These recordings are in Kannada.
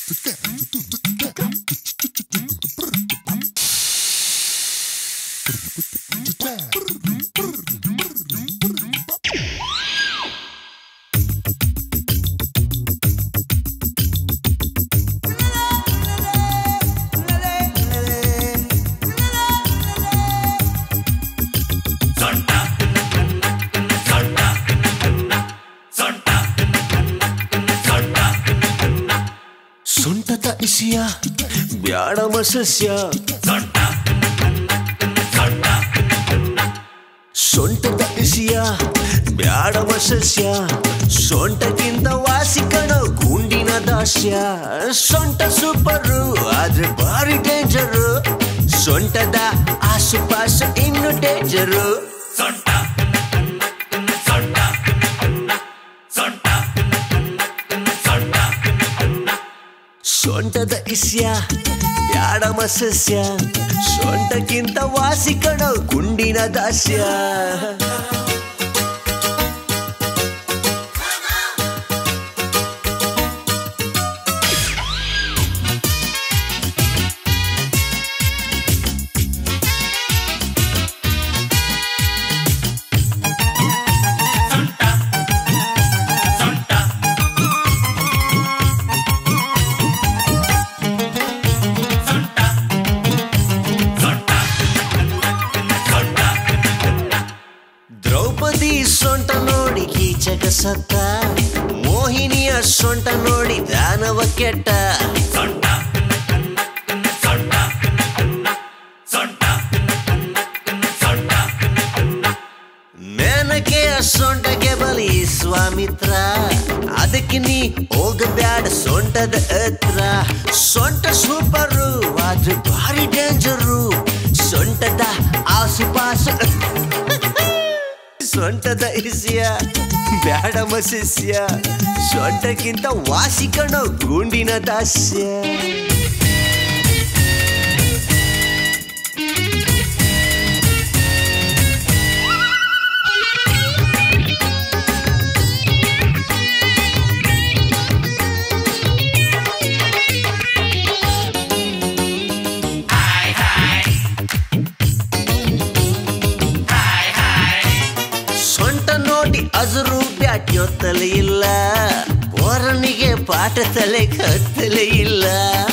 ಸೊಂಟದ ಇಸಿಯ ಬ್ಯಾಡಮ ಸಸ್ಯ ಸೊಂಟದ ಇಸಿಯ ಬ್ಯಾಡಮ ಸಸ್ಯ ಸೊಂಟಕ್ಕಿಂತ ವಾಸಿ ಕಣೋ ಗುಂಡಿನ ದಾಸ್ಯ ಸೊಂಟ ಸೂಪರು ಆದ್ರೆ ಭಾರಿ ಡೇಂಜರು ಸೊಂಟದ ಆಸುಪಾಸು ಇನ್ನು ಡೇಂಜರು ಸೊಂಟದ ಇಸ್ಯ ಬ್ಯಾಡಮ ಸಸ್ಯ ಸೊಂಟಕ್ಕಿಂತ ವಾಸಿ ಕಣೋ ಗುಂಡಿನ ದಾಸ್ಯ ದ್ರೌಪದಿ ಸೊಂಟ ನೋಡಿ ಕೀಚಕ ಸತ್ತ ಮೋಹಿನಿಯ ಸೊಂಟ ನೋಡಿ ದಾನವ ಕೆಟ್ಟ ಮೇನಕೆಯ ಸೊಂಟಕ್ಕೆ ಬಲಿ ಸ್ವಾಮಿತ್ರ ಅದಕ್ಕೆ ನೀ ಹೋಗಬ್ಯಾಡ ಸೊಂಟದ ಹತ್ರ ಸೊಂಟ ಸೂಪರು ಆದ್ರೆ ಭಾರಿ ಡೇಂಜರು ಸೊಂಟದ ಆಸುಪಾಸು ಸೊಂಟದ ಇಸಿಯ ಬ್ಯಾಡ ಮಸಿಸ್ಯ ಸೊಂಟಕ್ಕಿಂತ ವಾಸಿ ಕಣೋ ಗುಂಡಿನ ದಾಸ್ಯ ಸೊಂಟ ನೋಡಿ ಅಜರು ಬ್ಯಾಟ್ಯೊತ್ತಲೇ ಇಲ್ಲ ಬೋರನಿಗೆ ಪಾಠ ತಲೆ ಕತ್ತಲೇ ಇಲ್ಲ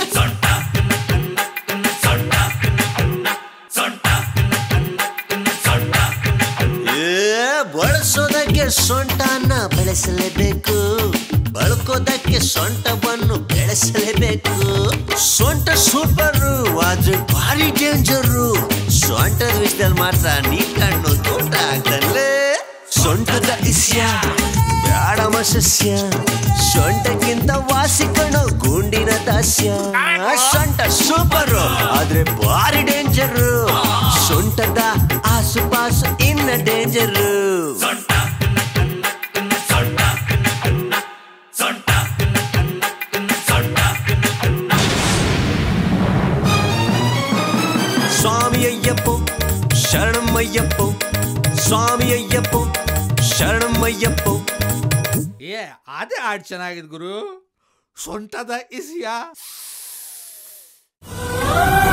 ಏ, ಬಳಸೋದಕ್ಕೆ ಸೊಂಟನ ಬೆಳೆಸಲೇಬೇಕು ಬಳಕೋದಕ್ಕೆ ಸೊಂಟವನ್ನು ಬೆಳೆಸಲೇಬೇಕು ಸೊಂಟ ಸೂಪರು ಆದ್ರೆ ಭಾರಿ ಡೇಂಜರು ಸೊಂಟದ ವಿಷಯದಲ್ಲಿ ಮಾತ್ರ ನೀ ಕಣ್ಣು ತೋಟ ಆಗ್ತಲ್ಲೇ ಸೊಂಟದ ಇಸ್ಯ ಬ್ಯಾಡಮ ಸಸ್ಯ ಸೊಂಟಕ್ಕಿಂತ ವಾಸಿ ಕಣೋ ಗುಂಡಿನ ದಾಸ್ಯ ಸೊಂಟ ಸೂಪರು ಆದ್ರೆ ಭಾರಿ ಡೇಂಜರು ಸೊಂಟದ ಆಸುಪಾಸು ಇನ್ನ ಡೇಂಜರು ಸ್ವಾಮಿ ಅಯ್ಯಪ್ಪೋ ಶರಣಮಯ್ಯಪ್ಪೋ ಸ್ವಾಮಿ ಅಯ್ಯಪ್ಪೋ ಶರಣಮಯ್ಯಪ್ಪೋ ಏ ಅದೇ ಹಾಡು ಚೆನ್ನಾಗಿದೆ ಗುರು ಸೊಂಟದ ಇಸಿಯ